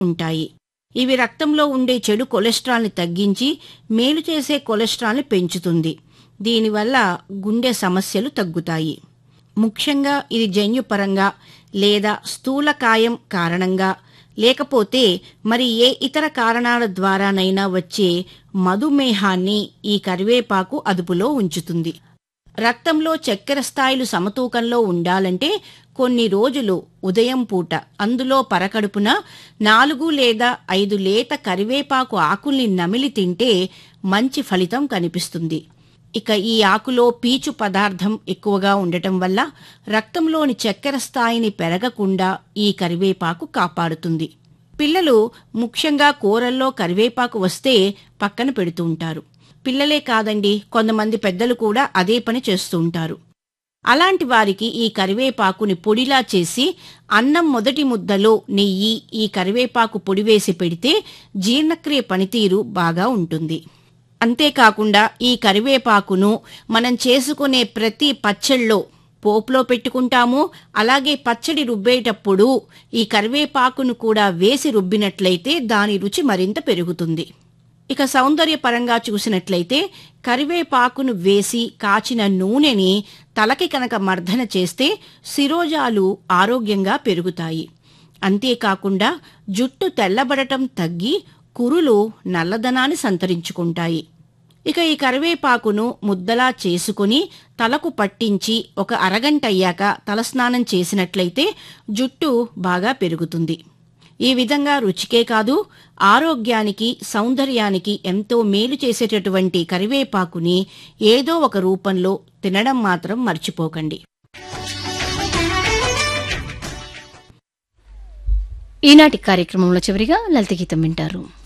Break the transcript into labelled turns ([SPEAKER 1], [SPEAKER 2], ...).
[SPEAKER 1] ఉంటాయి ఇవి రక్తంలో ఉండే చెడు కొలెస్ట్రాల్ని తగ్గించి మేలు చేసే కొలెస్ట్రాల్ని పెంచుతుంది దీనివల్ల గుండె సమస్యలు తగ్గుతాయి ముఖ్యంగా ఇది జన్యుపరంగా లేదా స్థూలకాయం కారణంగా లేకపోతే మరి ఏ ఇతర కారణాల ద్వారానైనా వచ్చే మధుమేహాన్ని ఈ కరివేపాకు అదుపులో ఉంచుతుంది రక్తంలో చక్కెర స్థాయిలు సమతూకంలో ఉండాలంటే కొన్ని రోజులు ఉదయం పూట అందులో పరకడుపున నాలుగు లేదా ఐదు లేత కరివేపాకు ఆకుల్ని నమిలి తింటే మంచి ఫలితం కనిపిస్తుంది ఇక ఈ ఆకులో పీచు పదార్థం ఎక్కువగా ఉండటం వల్ల రక్తంలోని చక్కెర స్థాయిని పెరగకుండా ఈ కరివేపాకు కాపాడుతుంది పిల్లలు ముఖ్యంగా కూరల్లో కరివేపాకు వస్తే పక్కన పెడుతూ ఉంటారు పిల్లలే కాదండి కొంతమంది పెద్దలు కూడా అదే పని చేస్తూ ఉంటారు అలాంటి వారికి ఈ కరివేపాకుని పొడిలా చేసి అన్నం మొదటి ముద్దలో నెయ్యి ఈ కరివేపాకు పొడి వేసి పెడితే జీర్ణక్రియ పనితీరు బాగా ఉంటుంది అంతేకాకుండా ఈ కరివేపాకును మనం చేసుకునే ప్రతి పచ్చళ్ళలో పోపులో పెట్టుకుంటాము అలాగే పచ్చడి రుబ్బేటప్పుడు ఈ కరివేపాకును కూడా వేసి రుబ్బినట్లయితే దాని రుచి మరింత పెరుగుతుంది ఇక సౌందర్యపరంగా చూసినట్లయితే కరివేపాకును వేసి కాచిన నూనెని తలకి కనుక మర్దన చేస్తే శిరోజాలు ఆరోగ్యంగా పెరుగుతాయి అంతేకాకుండా జుట్టు తెల్లబడటం తగ్గి కురులు నల్లదనాన్ని సంతరించుకుంటాయి ఇక ఈ కరివేపాకును ముద్దలా చేసుకుని తలకు పట్టించి ఒక అరగంట అయ్యాక తలస్నానం చేసినట్లయితే జుట్టు బాగా పెరుగుతుంది ఈ విధంగా రుచికే కాదు ఆరోగ్యానికి సౌందర్యానికి ఎంతో మేలు చేసేటటువంటి కరివేపాకుని ఏదో ఒక రూపంలో తినడం మాత్రం మర్చిపోకండి
[SPEAKER 2] ఈనాటి కార్యక్రమంలో చివరిగా లలిత గీతం వింటారు